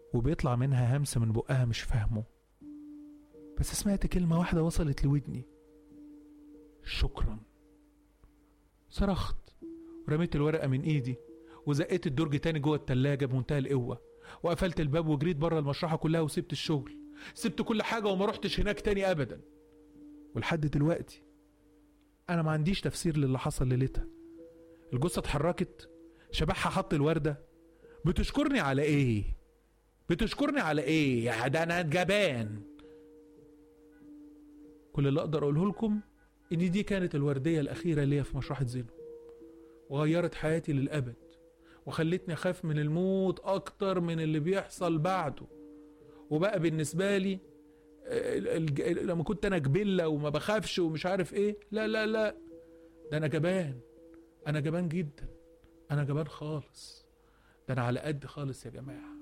وبيطلع منها همس من بقها مش فاهمه بس سمعت كلمة واحدة وصلت لودني شكرا صرخت ورميت الورقة من ايدي وزقيت الدرج تاني جوه التلاجة بمنتهى القوة وقفلت الباب وجريت بره المشرحة كلها وسبت الشغل سبت كل حاجة وما رحتش هناك تاني أبدا ولحد دلوقتي أنا ما عنديش تفسير للي حصل ليلتها الجثة اتحركت شبحها حط الوردة بتشكرني على إيه؟ بتشكرني على إيه؟ يا ده أنا جبان كل اللي أقدر أقوله لكم إن دي كانت الوردية الأخيرة ليا في مشرحة زينو وغيرت حياتي للأبد وخلتني أخاف من الموت أكتر من اللي بيحصل بعده وبقى بالنسبة لي ال- ال- لما كنت أنا جبلة وما بخافش ومش عارف إيه لا لا لا ده أنا جبان أنا جبان جدا أنا جبان خالص ده أنا على قد خالص يا جماعة